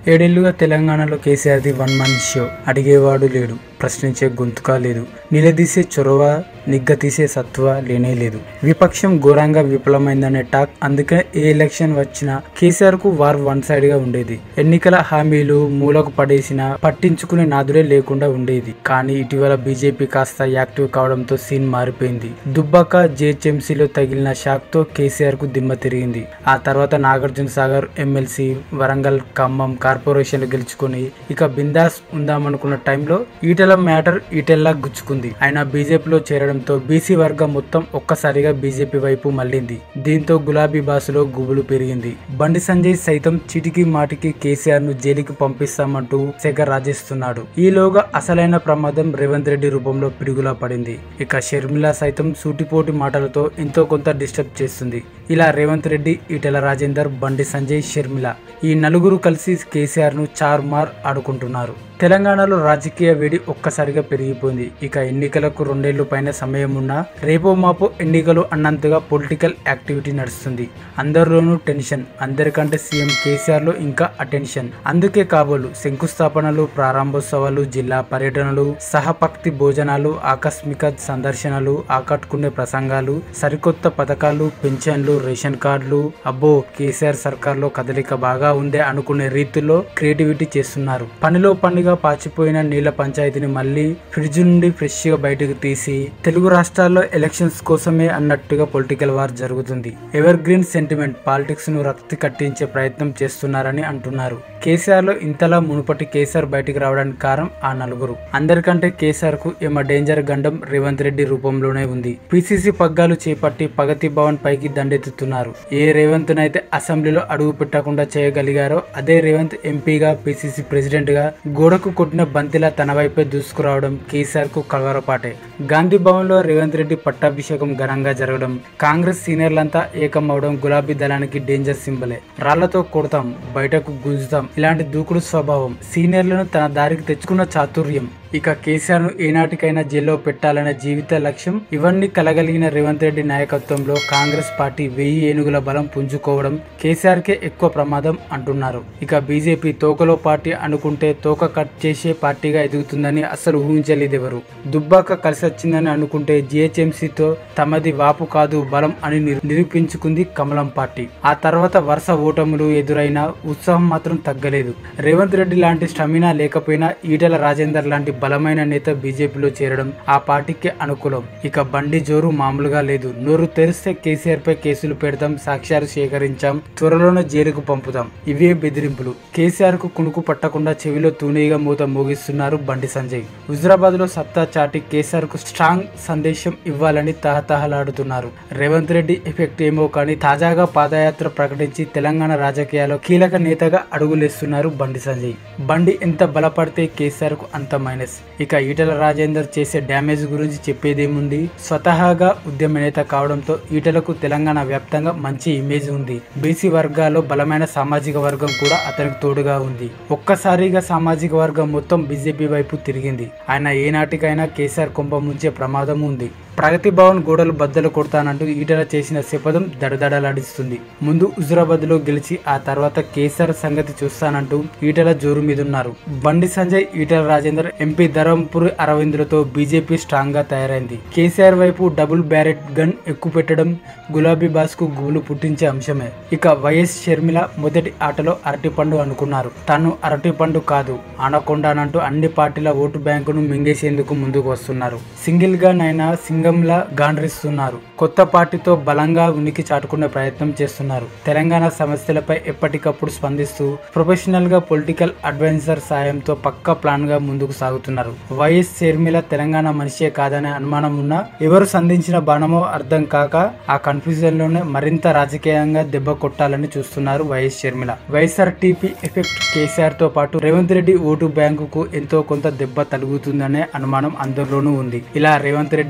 ఏడేళ్లుగా తెలంగాణలో కేసీఆర్ది వన్ మన్ షో అడిగేవాడు లేడు ప్రశ్నించే గొంతుక లేదు నిలదీసే చొరవ నిగ్గతీసే సత్వ లేనే లేదు విపక్షం ఘోరంగా విఫలమైందనే టాక్ అందుకే ఏ ఎలక్షన్ వచ్చినా కేసీఆర్ కు వార్ వన్ సైడ్ గా ఉండేది ఎన్నికల హామీలు మూలకు పడేసిన పట్టించుకునే నాదుడే లేకుండా ఉండేది కానీ ఇటీవల బీజేపీ కాస్త యాక్టివ్ కావడంతో సీన్ మారిపోయింది దుబ్బాక జేహెచ్ఎంసీలో తగిలిన షాక్ తో కేసీఆర్ కు దిమ్మ తిరిగింది ఆ తర్వాత నాగార్జున సాగర్ ఎమ్మెల్సీ వరంగల్ ఖమ్మం కార్పొరేషన్లు గెలుచుకొని ఇక బిందాస్ ఉందామనుకున్న టైంలో ఈటెల మ్యాటర్ ఈటెల్లా గుచ్చుకుంది ఆయన బీజేపీలో చేరడంతో బీసీ వర్గం మొత్తం ఒక్కసారిగా బీజేపీ వైపు మళ్ళింది దీంతో గులాబీ బాసులో గుబులు పెరిగింది బండి సంజయ్ సైతం చిటికి మాటికి కేసీఆర్ ను జైలుకి పంపిస్తామంటూ సెగ రాజేస్తున్నాడు ఈలోగా అసలైన ప్రమాదం రేవంత్ రెడ్డి రూపంలో పిడుగులా పడింది ఇక షర్మిల సైతం సూటిపోటి మాటలతో ఎంతో కొంత డిస్టర్బ్ చేస్తుంది ఇలా రేవంత్ రెడ్డి ఈటెల రాజేందర్ బండి సంజయ్ షర్మిల ఈ నలుగురు కలిసి కేసీఆర్ ను చార్ మార్ ఆడుకుంటున్నారు తెలంగాణలో రాజకీయ వేడి ఒక్కసారిగా పెరిగిపోయింది ఇక ఎన్నికలకు రెండేళ్లు పైన సమయం ఉన్నా రేపో మాపో ఎన్నికలు అన్నంతగా పొలిటికల్ యాక్టివిటీ నడుస్తుంది అందరిలోనూ టెన్షన్ అందరికంటే సీఎం కేసీఆర్ లో ఇంకా అటెన్షన్ అందుకే కాబోలు శంకుస్థాపనలు ప్రారంభోత్సవాలు జిల్లా పర్యటనలు సహపక్తి భోజనాలు ఆకస్మిక సందర్శనలు ఆకట్టుకునే ప్రసంగాలు సరికొత్త పథకాలు పెన్షన్లు రేషన్ కార్డులు అబ్బో కేసీఆర్ సర్కార్లో కదలిక బాగా ఉందే అనుకునే రీతిలో క్రియేటివిటీ చేస్తున్నారు పనిలో పనిగా పాచిపోయిన నీళ్ల పంచాయతీని మళ్ళీ ఫ్రిడ్జ్ నుండి ఫ్రెష్ గా బయటకు తీసి తెలుగు రాష్ట్రాల్లో ఎలక్షన్స్ కోసమే అన్నట్టుగా పొలిటికల్ వార్ జరుగుతుంది ఎవర్ గ్రీన్ సెంటిమెంట్ పాలిటిక్స్ ను రక్తి కట్టించే ప్రయత్నం చేస్తున్నారని అంటున్నారు కేసీఆర్ లో ఇంతలా మునుపటి కేసీఆర్ బయటికి రావడానికి కారణం ఆ నలుగురు అందరికంటే కేసీఆర్ కు ఏమ డేంజర్ గండం రేవంత్ రెడ్డి రూపంలోనే ఉంది పిసిసి పగ్గాలు చేపట్టి ప్రగతి భవన్ పైకి దండెత్తుతున్నారు ఏ రేవంత్ నైతే అసెంబ్లీలో అడుగు పెట్టకుండా చేయగలిగారో అదే రేవంత్ ఎంపీగా పిసిసి ప్రెసిడెంట్ గా గోడకు కొట్టిన బంతిలా తన వైపే దూసుకురావడం కేసీఆర్ కు కలవరపాటే గాంధీ భవన్ లో రేవంత్ రెడ్డి పట్టాభిషేకం ఘనంగా జరగడం కాంగ్రెస్ సీనియర్లంతా ఏకం అవడం గులాబీ దళానికి డేంజర్ సింబలే రాళ్లతో కొడతాం బయటకు గుంజుతాం ఇలాంటి దూకుడు స్వభావం సీనియర్లను తన దారికి తెచ్చుకున్న చాతుర్యం ఇక కేసీఆర్ ను ఏనాటికైనా జైల్లో పెట్టాలనే జీవిత లక్ష్యం ఇవన్నీ కలగలిగిన రేవంత్ రెడ్డి నాయకత్వంలో కాంగ్రెస్ పార్టీ వెయ్యి ఏనుగుల బలం పుంజుకోవడం కేసీఆర్ కే ఎక్కువ ప్రమాదం అంటున్నారు ఇక బీజేపీ తోకలో పార్టీ అనుకుంటే తోక కట్ చేసే పార్టీగా ఎదుగుతుందని అసలు ఊహించలేదెవరు దుబ్బాక కలిసి వచ్చిందని అనుకుంటే జిహెచ్ఎంసీతో తమది వాపు కాదు బలం అని నిరూ- నిరూపించుకుంది కమలం పార్టీ ఆ తర్వాత వరుస ఓటములు ఎదురైనా ఉత్సాహం మాత్రం తగ్గలేదు రేవంత్ రెడ్డి లాంటి స్టమినా లేకపోయినా ఈటెల రాజేందర్ లాంటి బలమైన నేత బీజేపీలో చేరడం ఆ పార్టీకి అనుకూలం ఇక బండి జోరు మామూలుగా లేదు నోరు తెరిస్తే కేసీఆర్ పై కేసులు పెడతాం సాక్ష్యాలు సేకరించాం త్వరలోనే జైలుకు పంపుతాం ఇవే బెదిరింపులు కేసీఆర్ కు కుణుకు పట్టకుండా చెవిలో తూనీగా మూత మోగిస్తున్నారు బండి సంజయ్ హుజరాబాద్ లో సత్తా చాటి కేసీఆర్ కు స్ట్రాంగ్ సందేశం ఇవ్వాలని తహతహలాడుతున్నారు రేవంత్ రెడ్డి ఎఫెక్ట్ ఏమో కానీ తాజాగా పాదయాత్ర ప్రకటించి తెలంగాణ రాజకీయాల్లో కీలక నేతగా అడుగులేస్తున్నారు బండి సంజయ్ బండి ఎంత బలపడితే కేసీఆర్ కు అంత మైనస్ ఇక ఈటల రాజేందర్ చేసే డ్యామేజ్ గురించి చెప్పేదేముంది స్వతహాగా ఉద్యమ నేత కావడంతో ఈటలకు తెలంగాణ వ్యాప్తంగా మంచి ఇమేజ్ ఉంది బీసీ వర్గాల్లో బలమైన సామాజిక వర్గం కూడా అతనికి తోడుగా ఉంది ఒక్కసారిగా సామాజిక వర్గం మొత్తం బీజేపీ వైపు తిరిగింది ఆయన ఏనాటికైనా కేసీఆర్ కుంభం ముంచే ప్రమాదం ఉంది ప్రగతి భవన్ గోడలు బద్దలు కొడతానంటూ ఈటల చేసిన శపథం దడదడలాడిస్తుంది ముందు హుజురాబాద్ లో గెలిచి ఆ తర్వాత కేసీఆర్ సంగతి చూస్తానంటూ ఈటల జోరు మీదున్నారు బండి సంజయ్ ఈటల రాజేందర్ ఎంపీ ధరంపూర్ అరవిందులతో బీజేపీ స్ట్రాంగ్ గా తయారైంది కేసీఆర్ వైపు డబుల్ బ్యారెట్ గన్ ఎక్కువ పెట్టడం గులాబీ బాస్ కు గుబులు పుట్టించే అంశమే ఇక వైఎస్ షర్మిల మొదటి ఆటలో అరటిపండు అనుకున్నారు తను అరటిపండు కాదు ఆనకొండానంటూ అన్ని పార్టీల ఓటు బ్యాంకును మింగేసేందుకు ముందుకు వస్తున్నారు సింగిల్ గా నైనా సింగంలా గాండ్రిస్తున్నారు కొత్త పార్టీతో బలంగా ఉనికి చాటుకునే ప్రయత్నం చేస్తున్నారు తెలంగాణ సమస్యలపై ఎప్పటికప్పుడు స్పందిస్తూ ప్రొఫెషనల్ గా పొలిటికల్ అడ్వైజర్ సాయంతో పక్కా ప్లాన్ గా ముందుకు సాగుతున్నారు వైఎస్ షర్మిల తెలంగాణ మనిషే కాదనే అనుమానం ఉన్నా ఎవరు సంధించిన బాణమో అర్థం కాక ఆ కన్ఫ్యూజన్ లోనే మరింత రాజకీయంగా దెబ్బ కొట్టాలని చూస్తున్నారు YS Sharmila YSR TP effect KCR తో పాటు రేవంత్ రెడ్డి ఓటు బ్యాంకుకు ఎంతో కొంత దెబ్బ తలుగుతుందనే అనుమానం అందరిలోనూ ఉంది ఇలా రేవంత్ రెడ్డి బండి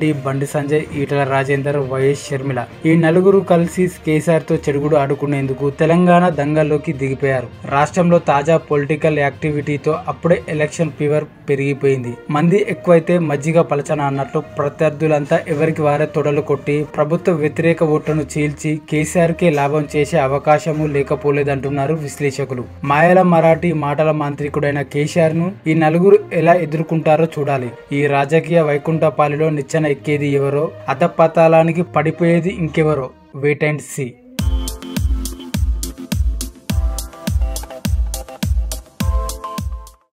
బండి సంజయ్ ఈటల రాజేందర్ వైఎస్ షర్మిల ఈ నలుగురు కలిసి కేసీఆర్ తో చెడుగుడు ఆడుకునేందుకు తెలంగాణ దంగల్లోకి దిగిపోయారు రాష్ట్రంలో తాజా పొలిటికల్ యాక్టివిటీతో అప్పుడే ఎలక్షన్ ఫీవర్ పెరిగిపోయింది మంది ఎక్కువైతే మజ్జిగ పలచన అన్నట్లు ప్రత్యర్థులంతా ఎవరికి వారే తొడలు కొట్టి ప్రభుత్వ వ్యతిరేక ఓట్లను చీల్చి కేసీఆర్ కే లాభం చేసే అవకాశము లేకపోలేదంటున్నారు విశ్లేషకులు మాయల మరాఠీ మాటల మాంత్రికుడైన కేసీఆర్ ను ఈ నలుగురు ఎలా ఎదుర్కొంటారో చూడాలి ఈ రాజకీయ వైకుంఠపాలిలో నిచ్చెన ఎక్కేది ఎవరో అధపతాళానికి పడిపోయేది ఇంకెవరో వెయిట్ అండ్ సీ